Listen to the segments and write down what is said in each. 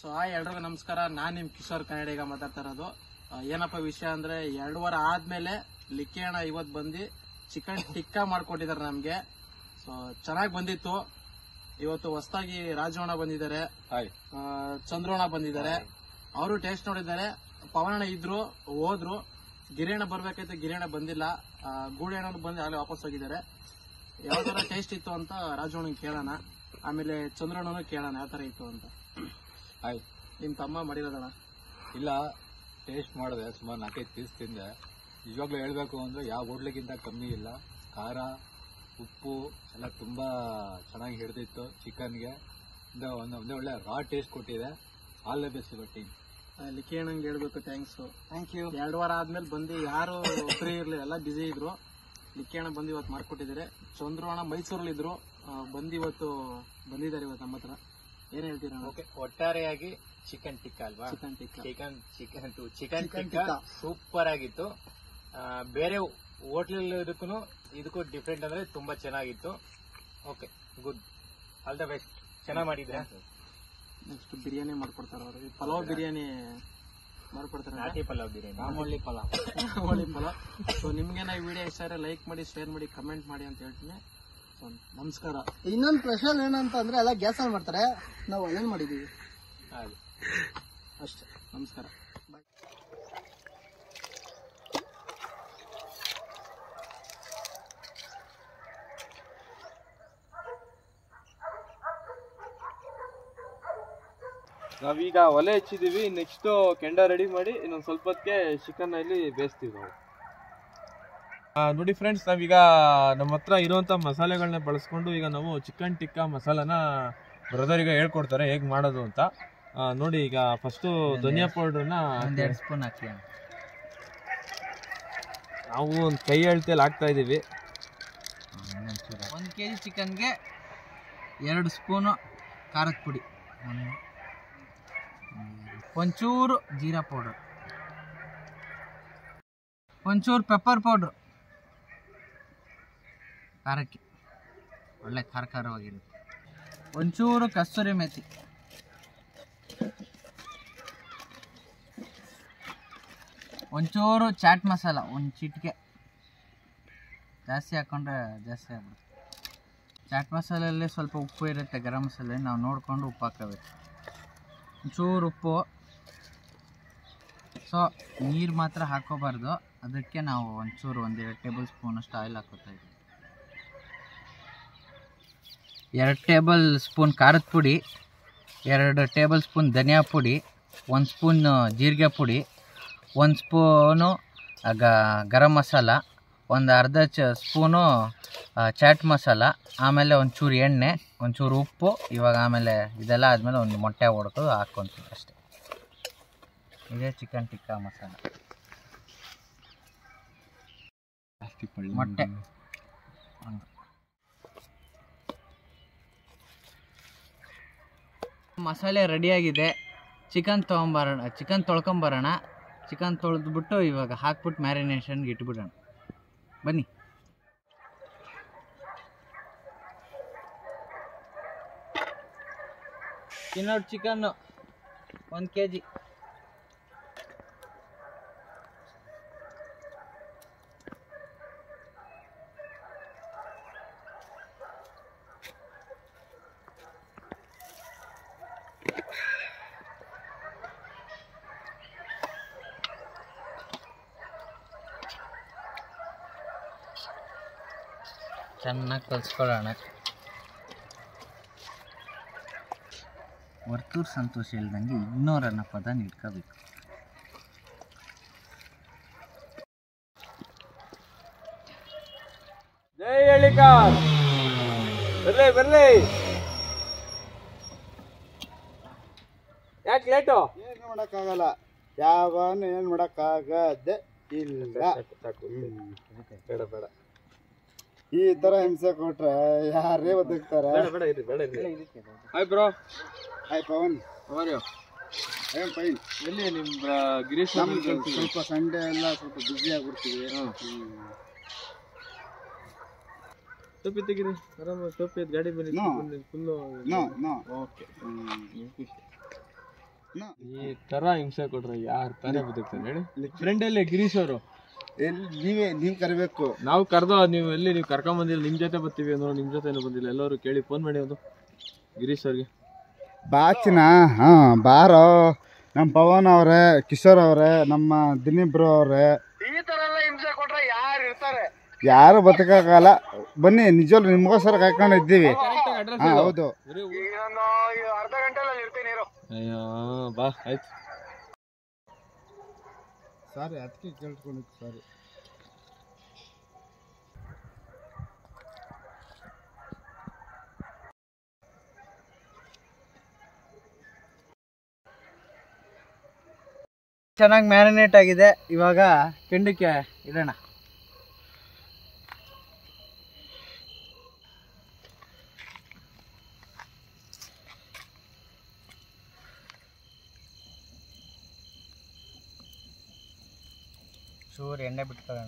So hi ಎಲ್ರಿಗೂ ನಮಸ್ಕಾರ ನಾನ್ ನಿಮ್ ಕಿಶೋರ್ ಕನ್ನಡಿಗ ಮಾತಾಡ್ತಾ ಇರೋದು ಆ, ಏನಪ್ಪ ವಿಷಯ ಅಂದ್ರೆ ಎರಡು ವಾರ ಆದ್ಮೇಲೆ ಲಿಕ್ಕಿ ಅಣ್ಣ ಇವತ್ ಬಂದು ಚಿಕನ್ ಟಿಕ್ಕಾ ಮಾಡ್ಕೊಟ್ಟಿದ್ದಾರೆ ನಮ್ಗೆ ಸೊ ಚೆನ್ನಾಗಿ ಬಂದಿತ್ತು ಇವತ್ತು ಹೊಸದಾಗಿ ರಾಜವಣ ಬಂದಿದ್ದಾರೆ ಹಾಯ್ ಆ, ಚಂದ್ರಣ್ಣ ಬಂದಿದ್ದಾರೆ ಅವರು ಟೇಸ್ಟ್ ನೋಡಿದ್ದಾರೆ ಪವನಣ್ಣ ಇದ್ರು ಹೋದ್ರು ಗಿರಿಯಣ್ಣ ಬರ್ಬೇಕೈತೆ ಗಿರಿಯಣ್ಣ ಬಂದಿಲ್ಲ ಆ, ಗೂಳಿಯಣ್ಣ ಬಂದು ಅಲ್ಲಿ ವಾಪಸ್ ಹೋಗಿದ್ದಾರೆ ಯಾವ ತರ ಟೇಸ್ಟ್ ಇತ್ತು ಅಂತ ರಾಜವಣ್ಣನ್ ಕೇಳೋಣ ಆಮೇಲೆ ಚಂದ್ರಣ್ಣನು ಕೇಳೋಣ ಯಾವ ತರ ಇತ್ತು ಅಂತ ಹಾಯ್ ನಿಮ್ ತಮ್ಮ ಮಾಡಿರೋದಣ್ಣ ಇಲ್ಲ ಟೇಸ್ಟ್ ಮಾಡಿದೆ ಸುಮಾರು ನಾಲ್ಕೈದು ಪೀಸ್ ತಿಂದೆ ನಿಜವಾಗ್ಲೂ ಹೇಳ್ಬೇಕು ಅಂದ್ರೆ ಯಾವ ಹೋಟ್ಲಿಗಿಂತ ಕಮ್ಮಿ ಇಲ್ಲ ಖಾರ ಉಪ್ಪು ಎಲ್ಲ ತುಂಬಾ ಚೆನ್ನಾಗಿ ಹಿಡಿದಿತ್ತು ಚಿಕನ್ಗೆ ಒಂದು ಒಂದು ಒಂದೇ ಒಳ್ಳೆ ರಾ ಟೇಸ್ಟ್ ಕೊಟ್ಟಿದೆ ಆಲ್ ದ ಬೆಸ್ಟ್ ಇರೋ ಟೀಮ್ ಲಿಕ್ಕಿ ಅಣ್ಣಂಗೆ ಹೇಳ್ಬೇಕು ಥ್ಯಾಂಕ್ಸ್ ಥ್ಯಾಂಕ್ ಯು ಎರಡು ವಾರ ಆದ್ಮೇಲೆ ಬಂದು ಯಾರು ಫ್ರೀ ಇರ್ಲಿಲ್ಲ ಎಲ್ಲ ಬಿಸಿ ಇದ್ರು ಲಿಕ್ಕಿ ಅಣ್ಣ ಬಂದು ಇವತ್ತು ಮಾಡ್ಕೊಟ್ಟಿದ್ದಾರೆ ಚಂದ್ರು ಅಣ್ಣ ಮೈಸೂರಲ್ಲಿ ಇದ್ರು ಆ, ಬಂದು ಇವತ್ತು ಬಂದಿದ್ದಾರೆ ಇವತ್ತು ನಮ್ಮ ಹತ್ರ ಏನ್ ಹೇಳ್ತೀರಾ ಓಕೆ ಒಟ್ಟಾರೆಯಾಗಿ ಚಿಕನ್ ಟಿಕ್ಕ ಅಲ್ವಾ chicken tikka chicken chicken chicken Chicken tikka tikka. Super ಆಗಿತ್ತು ಆ, ಬೇರೆ ಹೋಟ್ಲ್ ಇದಕ್ಕೂ ಇದಕ್ಕೂ ಡಿಫ್ರೆಂಟ್ ಅಂದ್ರೆ ತುಂಬಾ ಚೆನ್ನಾಗಿತ್ತು okay good all the best ಚೆನ್ನಾಗಿ ಮಾಡಿದ್ರೆ ನೆಕ್ಸ್ಟ್ ಬಿರಿಯಾನಿ ಮಾಡ್ಕೊಡ್ತಾರೆ ಅವ್ರಿಗೆ ಪಲಾವ್ ಬಿರಿಯಾನಿ ಮಾಡ್ಕೊಡ್ತಾರೆ ನಾಟಿ ಪಲಾವ್ ಬಿರಿಯಾನಿ ಮಾಮೂಲಿ ಪಲಾವ್ ಹೋಳಿ ಪಲಾವ್ ಸೊ ನಿಮ್ಗೆ ಈ ವಿಡಿಯೋ ಇಷ್ಟ ಲೈಕ್ ಮಾಡಿ ಶೇರ್ ಮಾಡಿ ಕಮೆಂಟ್ ಮಾಡಿ ಅಂತ ಹೇಳ್ತೀನಿ ಸೊ ನಮಸ್ಕಾರ ಇನ್ನೊಂದು ಸ್ಪೆಷಲ್ ಏನಂತ ಅಂದ್ರೆ ಎಲ್ಲ ಗ್ಯಾಸ್ ಅಲ್ಲಿ ಮಾಡ್ತಾರೆ ನಾವು ಒಳ್ಳೆ ಮಾಡಿದೀವಿ ಹಾಗೆ ಅಷ್ಟೇ ನಮಸ್ಕಾರ ನಾವೀಗ ಒಲೆ ಹಚ್ಚಿದೀವಿ ನೆಕ್ಸ್ಟ್ ಕೆಂಡ ರೆಡಿ ಮಾಡಿ ಇನ್ನೊಂದು ಸ್ವಲ್ಪ ಹೊತ್ತಿಗೆ ಚಿಕನ್ ಇಲ್ಲಿ ಬೇಯಿಸ್ತೀವಿ ನಾವು ಆ, ನೋಡಿ ಫ್ರೆಂಡ್ಸ್ ನಾವೀಗ ನಮ್ಮ ಹತ್ರ ಇರುವಂತ ಮಸಾಲೆಗಳನ್ನ ಬಳಸ್ಕೊಂಡು ಈಗ ನಾವು ಚಿಕನ್ ಟಿಕ್ಕಾ ಮಸಾಲಾನ ಬ್ರದರಿಗೆ ಹೇಳ್ಕೊಡ್ತಾರೆ ಹೇಗೆ ಮಾಡೋದು ಅಂತ ಆ, ನೋಡಿ ಈಗ ಫಸ್ಟು ಧನಿಯಾ ಪೌಡ್ರನ್ನ ಒಂದೆರಡು ಸ್ಪೂನ್ ಹಾಕಿ ನಾವು ಒಂದು ಕೈ ಅಳತೆಯಲ್ಲಿ ಹಾಕ್ತಾ ಇದೀವಿ ಒಂದು ಕೆ ಜಿ ಚಿಕನ್ಗೆ ಎರಡು ಸ್ಪೂನು ಖಾರದ ಪುಡಿ ಒಂಚೂರು ಜೀರಾ ಪೌಡರ್ ಒಂಚೂರು ಪೆಪ್ಪರ್ ಪೌಡ್ರು ಖಾರಕ್ಕೆ ಒಳ್ಳೆ ಖಾರ ಖಾರವಾಗಿರುತ್ತೆ ಒಂಚೂರು ಕಸ್ತೂರಿ ಮೆಥಿ ಒಂಚೂರು ಚಾಟ್ ಮಸಾಲ ಒಂದು ಚಿಟಿಕೆ ಜಾಸ್ತಿ ಹಾಕೊಂಡ್ರೆ ಜಾಸ್ತಿ ಆಗ್ಬಿಡುತ್ತೆ ಚಾಟ್ ಮಸಾಲೆಯಲ್ಲಿ ಸ್ವಲ್ಪ ಉಪ್ಪು ಇರುತ್ತೆ ಗರಂ ಮಸಾಲೆ ನಾವು ನೋಡಿಕೊಂಡು ಉಪ್ಪು ಹಾಕೋಬೇಕು ಒಂಚೂರು ಉಪ್ಪು ಸೊ ನೀರು ಮಾತ್ರ ಹಾಕೋಬಾರ್ದು ಅದಕ್ಕೆ ನಾವು ಒಂಚೂರು ಒಂದೆರಡು ಟೇಬಲ್ ಸ್ಪೂನಷ್ಟು ಆಯಿಲ್ ಹಾಕೋತಾ ಇದ್ದೀವಿ ಎರಡು ಟೇಬಲ್ ಸ್ಪೂನ್ ಖಾರದ ಪುಡಿ ಎರಡು ಟೇಬಲ್ ಸ್ಪೂನ್ ಧನಿಯಾ ಪುಡಿ ಒಂದು ಸ್ಪೂನ್ ಜೀರಿಗೆ ಪುಡಿ ಒಂದು ಸ್ಪೂನು ಗ ಗರಂ ಮಸಾಲ ಒಂದು ಅರ್ಧ ಚ ಸ್ಪೂನು ಆ, ಚಾಟ್ ಮಸಾಲ ಆಮೇಲೆ ಒಂಚೂರು ಎಣ್ಣೆ ಒಂಚೂರು ಉಪ್ಪು ಇವಾಗ ಆಮೇಲೆ ಇದೆಲ್ಲ ಆದಮೇಲೆ ಒಂದು ಮೊಟ್ಟೆ ಹೊಡೆದು ಹಾಕ್ಕೊಂತೀವಿ ಅಷ್ಟೇ ಇದೇ ಚಿಕನ್ ಟಿಕ್ಕಾ ಮಸಾಲ ಮೊಟ್ಟೆ ಹಂಗೆ. ಮಸಾಲೆ ರೆಡಿಯಾಗಿದೆ ಚಿಕನ್ ತೊಗೊಂಬರೋಣ ಚಿಕನ್ ತೊಳ್ಕೊಂಬರೋಣ ಚಿಕನ್ ತೊಳೆದ್ಬಿಟ್ಟು ಇವಾಗ ಹಾಕ್ಬಿಟ್ಟು ಮ್ಯಾರಿನೇಷನ್ಗೆ ಇಟ್ಬಿಡೋಣ ಬನ್ನಿ ಇನ್ನೊಂದು ಚಿಕನ್ನು ಒಂದು ಕೆ ಜಿ ಚೆನ್ನಾಗಿ ಕಲಿಸ್ಕೊಳ್ಳೋಣ ವರ್ತೂರ್ ಸಂತೋಷ ಇಲ್ದಂಗೆ ಇಗ್ನೋರ್ ಅನ್ನೋ ಪದ ಇಟ್ಕೋಬೇಕು ಜೈ ಹೇಳಿಕಾರ್ ಬರ್ಲಿ ಬರ್ಲಿ ಯಾಕೆ ಲೇಟು ಏನು ಮಾಡೋಕ್ಕಾಗಲ್ಲ ಯಾವನು ಏನು ಮಾಡೋಕ್ಕಾಗದೆ ಇಲ್ಲ ಬೇಡ ಬೇಡ ಈ ತರ ಹಿಂಸೆ ಕೊಟ್ರೆ ಯಾರೇ ಬದುಕ್ತಾರೆ ಬೇಡ ಇರಿ ಬೇಡ ಇರಿ ಹಾಯ್ ಬ್ರೋ ಹಾಯ್ ಪವನ್ ಅವರ್ಯೋ ಏನ್ ಫೈನ್ ಎಲ್ಲಿ ನಿಮ್ ಗಿರೀಶ್ ನಮ್ಗೆ ಸ್ವಲ್ಪ ಸಂಡೇ ಎಲ್ಲ ಸ್ವಲ್ಪ ಬ್ಯುಸಿ ಆಗ್ಬಿಡ್ತೀವಿ ಟೋಪಿ ತೆಗೀರಿ ಆರಾಮ ಟೋಪಿ ಎತ್ತ್ ಗಾಡಿ ಬನ್ನಿ No. Full no no okay ಖುಷಿ ಈ ತರ ಹಿಂಸೆ ಕೊಟ್ರೆ ಯಾರು ತಾನೇ ಬದುಕ್ತಾರೆ ಹೇಳಿ ಫ್ರೆಂಡ್ ಅಲ್ಲೇ ಗಿರೀಶ್ ಅವರು ನೀವೇ ನೀವ್ ಕರಿಬೇಕು ನಾವು ಕರ್ದೋ ನೀವು ಎಲ್ಲಿ ನೀವು ಕರ್ಕೊಂಡ್ ಬಂದಿಲ್ಲ ನಿಮ್ ಜೊತೆ ಬರ್ತೀವಿ ಅಂದ್ರೆ ನಿಮ್ ಜೊತೆ ಬಂದಿಲ್ಲ ಎಲ್ಲರೂ ಕೇಳಿ ಫೋನ್ ಮಾಡಿ ಒಂದು ಗಿರೀಶ್ ಅವ್ರಿಗೆ ಬಾಚಿನ ಹಾ ಬಾರೋ ನಮ್ಮ ಪವನ್ ಅವ್ರೆ ಕಿಶೋರ್ ಅವ್ರೆ ನಮ್ಮ ದಿನೀಪ್ ಬ್ರೋ ಅವ್ರೆ ಯಾರು ಬದುಕಾಗಲ್ಲ ಬನ್ನಿ ನಿಜವಾಗ್ಲು ನಿಮ್ಗೋಸ್ಕರ ಕಾಯ್ಕೊಂಡು ಇದ್ದೀವಿ ಹಾ ಹೌದು ಅಯ್ಯೋ ಬಾ ಆಯ್ತು ಸಾರಿ ಅದಕ್ಕೆ ಕೇಳ್ಕೊಂಡಿದ್ದು ಸಾರಿ ಚೆನ್ನಾಗಿ ಮ್ಯಾರಿನೇಟ್ ಆಗಿದೆ ಇವಾಗ ಕೆಂಡಕ್ಕೆ ಇಡೋಣ ಚೂರು ಎಣ್ಣೆ ಬಿಟ್ಕೊಳ್ಳೋಣ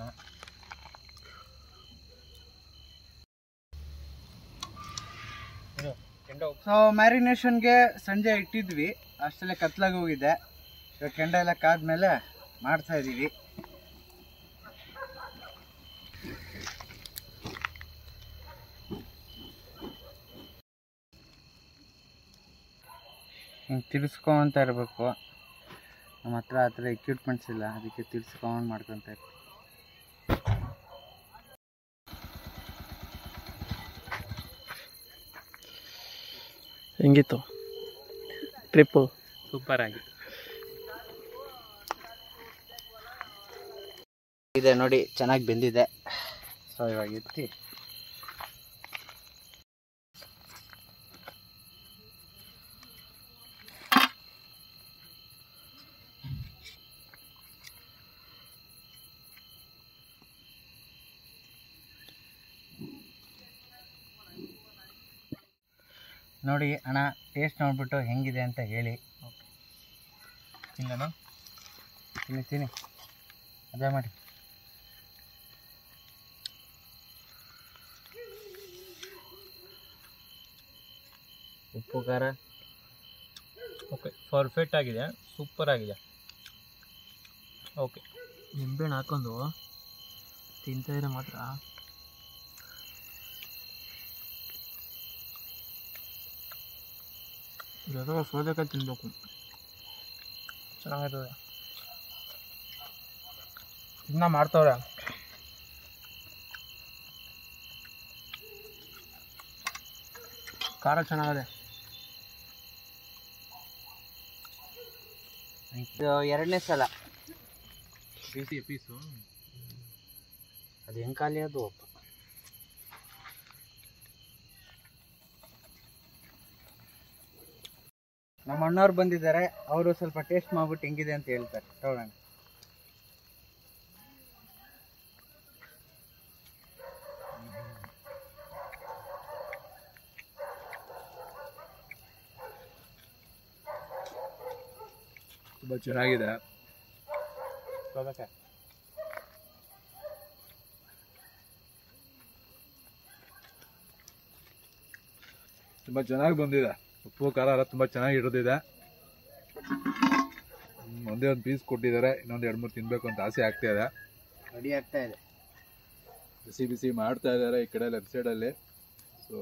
ಸೊ ಮ್ಯಾರಿನೇಷನ್ಗೆ ಸಂಜೆ ಇಟ್ಟಿದ್ವಿ ಅಷ್ಟಲ್ಲೇ ಕತ್ಲಾಗಿ ಹೋಗಿದೆ ಇವಾಗ ಕೆಂಡ ಎಲ್ಲ ಕಾದ್ಮೇಲೆ ಮಾಡ್ತಾ ಇದೀವಿ ಹಿಂಗೆ ತಿರ್ಸ್ಕೊಂತ ಇರಬೇಕು ನಮ್ಮ ಹತ್ರ ಆ ಥರ ಎಕ್ವಿಪ್ಮೆಂಟ್ಸ್ ಇಲ್ಲ ಅದಕ್ಕೆ ತಿರ್ಸ್ಕೊಂಡು ಮಾಡ್ಕೊತ ಇರ್ತೀವಿ ಹೆಂಗಿತ್ತು ಟ್ರಿಪ್ಪು ಸೂಪರ್ ಆಗಿ ಇದೆ ನೋಡಿ ಚೆನ್ನಾಗಿ ಬೆಂದಿದೆ ಸೊ ಇವಾಗ ಎತ್ತಿ ನೋಡಿ ಅಣ್ಣ ಟೇಸ್ಟ್ ನೋಡ್ಬಿಟ್ಟು ಹೆಂಗಿದೆ ಅಂತ ಹೇಳಿ ತಿನ್ನೋಣ ತಿನ್ನಿ ತಿನ್ನಿ ಅದೇ ಮಾಡಿ ಉಪ್ಪು ಖಾರ ಓಕೆ ಪರ್ಫೆಕ್ಟ್ ಆಗಿದೆ ಸೂಪರ್ ಆಗಿದೆ ಓಕೆ ನಿಂಬೆಹಣ್ಣು ಹಾಕೊಂಡು ತಿಂತಾ ಇದ್ರೆ ಮಾತ್ರ ಜೊತೆಗೆ ಸೌದೆಕಾಯಿ ತಿನ್ಬೇಕು ಚೆನ್ನಾಗಿರ್ತದೆ ಇನ್ನ ಮಾಡ್ತವ್ರೆ ಖಾರ ಚೆನ್ನಾಗಿದೆ ಇದು ಎರಡನೇ ಸಲ ಪೀಸಿ ಪೀಸು ಅದು ಹೆಂಗೆ ಖಾಲಿ ಅದು ನಮ್ಮ ಅಣ್ಣವ್ರು ಬಂದಿದ್ದಾರೆ ಅವರು ಸ್ವಲ್ಪ ಟೇಸ್ಟ್ ಮಾಡ್ಬಿಟ್ಟು ಹೆಂಗಿದೆ ಅಂತ ಹೇಳ್ತಾರೆ ತಗೊಳ್ಳೋಣ ತುಂಬ ಚೆನ್ನಾಗಿದೆ ಸೌದೆಕಾಯಿ ತುಂಬ ಚೆನ್ನಾಗಿ ಬಂದಿದೆ ಉಪ್ಪು ಖಾರ ಎಲ್ಲ ತುಂಬ ಚೆನ್ನಾಗಿ ಇರೋದಿದೆ ಹ್ಮ್, ಒಂದೇ ಒಂದು ಪೀಸ್ ಕೊಟ್ಟಿದ್ದಾರೆ ಇನ್ನೊಂದು ಎರಡು ಮೂರು ತಿನ್ಬೇಕು ಅಂತ ಆಸೆ ಆಗ್ತಾ ಇದೆ ರೆಡಿ ಆಗ್ತಾ ಇದೆ ಬಿಸಿ ಬಿಸಿ ಮಾಡ್ತಾ ಇದ್ದಾರೆ ಈ ಕಡೆ ಲೆಫ್ಟ್ ಸೈಡಲ್ಲಿ ಸೊ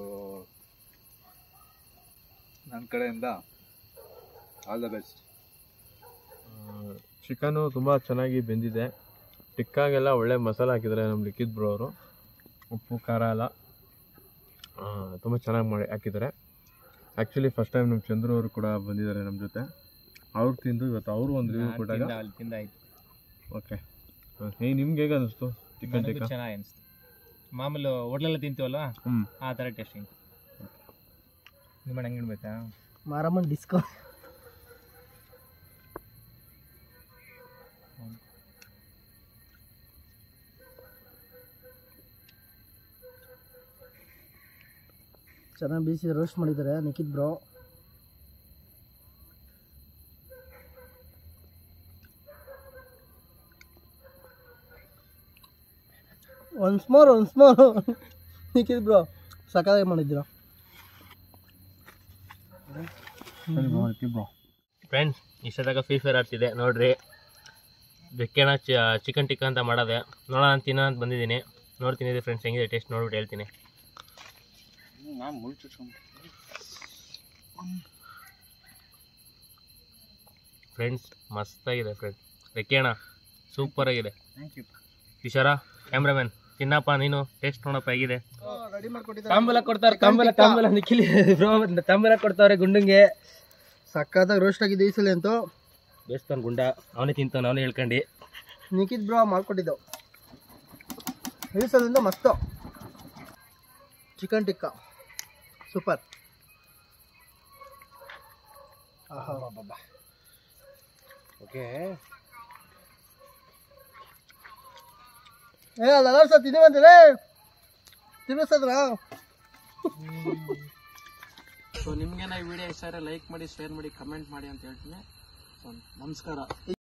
ನನ್ನ ಕಡೆಯಿಂದ ಆಲ್ ದ ಬೆಸ್ಟ್ ಚಿಕನು ತುಂಬ ಚೆನ್ನಾಗಿ ಬೆಂದಿದೆ ಟಿಕ್ಕಾಗೆಲ್ಲ ಒಳ್ಳೆ ಮಸಾಲೆ ಹಾಕಿದ್ದಾರೆ ನಮ್ಮ ಲಿಕ್ಕಿದ್ ಬ್ರೋ ಅವರು ಉಪ್ಪು ಖಾರ ಎಲ್ಲ ತುಂಬ ಚೆನ್ನಾಗಿ ಮಾಡಿ ಹಾಕಿದ್ದಾರೆ ಆ್ಯಕ್ಚುಲಿ ಫಸ್ಟ್ ಟೈಮ್ ನಮ್ಮ ಚಂದ್ರು ಅವರು ಕೂಡ ಬಂದಿದ್ದಾರೆ ನಮ್ಮ ಜೊತೆ ಅವ್ರು ತಿಂದು ಇವತ್ತು ಅವರು ಒಂದು ರಿವ್ಯೂ ಕೊಟ್ಟಾಗ ಅಲ್ಲಿ ತಿಂದಾಯ್ತು ಓಕೆ ಹೇ ನಿಮ್ಗೆ ಹೇಗೆ ಅನಿಸ್ತು ಚಿಕನ್ ನನಗೂ ಟಿಕ್ಕಾ ಚೆನ್ನಾಗಿ ಅನಿಸ್ತು ಮಾಮೂಲು ಹೋಟ್ಲೆಲ್ಲ ತಿಂತೀವಲ್ವಾ ಹ್ಞೂ ಆ ಥರ ಟೇಸ್ಟಿಂಗ್ ನಿಮ್ಮ ಹೆಂಗೆ ಇಡ್ಬೇಕಾ ಮಾರಮ್ಮನ್ ಡಿಸ್ಕೋ ಚೆನ್ನಾಗಿ ಬೀಸಿ ರೋಸ್ಟ್ ಮಾಡಿದ್ದಾರೆ Nikhit bro once more once more Nikhit bro ಸಕಾಲಾಗಿ ಮಾಡಿದ್ದೀರಾ ಫ್ರೆಂಡ್ಸ್ ಇಷ್ಟದಾಗ ಫ್ರೀ ಫೈರ್ ಆಡ್ತಿದೆ ನೋಡ್ರಿ ಬೆಕ್ಕೆಣ ಚಿಕನ್ ಟಿಕ್ಕ ಅಂತ ಮಾಡೋದೆ ನೋಡೋಣ ಅಂತ ತಿನ್ನೋ ಅಂತ ಬಂದಿದ್ದೀನಿ ನೋಡ್ತೀನಿ ಫ್ರೆಂಡ್ಸ್ ಹೆಂಗಿದೆ ಟೇಸ್ಟ್ ನೋಡ್ಬಿಟ್ಟು ಹೇಳ್ತೀನಿ ಫ್ರೆಂಡ್ಸ್ ಮಸ್ತಾಗಿದೆ ಫ್ರೆಂಡ್ಸ್ ಬೆಕ್ಕೆಣ ಸೂಪರ್ ಆಗಿದೆ ಕಿಶೋರ ಕ್ಯಾಮ್ರಾಮನ್ ತಿನ್ನಪ್ಪ ನೀನು ಟೇಸ್ಟ್ ನೋಡಪ್ಪ ಹೇಗಿದೆ ತಾಂಬೂಲ ಕೊಡ್ತಾರೆ ತಾಂಬೂಲ ತಾಂಬೂಲ ನಿಖಿಲ್ ಬ್ರೋ ತಾಂಬೂಲ ಕೊಡ್ತಾರೆ ಗುಂಡಂಗೆ ಸಕ್ಕತ್ತಾಗಿ ರೋಸ್ಟ್ ಆಗಿದೆ ಈ ಸಲ ಅಂತೂ ಬೇಸ್ತಾನ ಗುಂಡ ಅವನೇ ತಿಂತಾನ ಅವನೇ ಹೇಳ್ಕೊಂಡು ನಿಖಿತ್ ಬ್ರೋ ಮಾಡ್ಕೊಟ್ಟಿದ್ದು ಈ ಸಲದಿಂದ ಮಸ್ತು ಚಿಕನ್ ಟಿಕ್ಕ ಸೂಪರ್ ಓಕೆ ಏ ಅಲ್ಲ ಸರ್ ತಿನ್ನುವಂತಲೇ ತಿನ್ನಿಸದ್ರ ಸೊ ನಿಮ್ಗೆ ಈ ವಿಡಿಯೋ ಇಷ್ಟ ಲೈಕ್ ಮಾಡಿ ಶೇರ್ ಮಾಡಿ ಕಮೆಂಟ್ ಮಾಡಿ ಅಂತ ಹೇಳ್ತೀನಿ ಸೊ ನಮಸ್ಕಾರ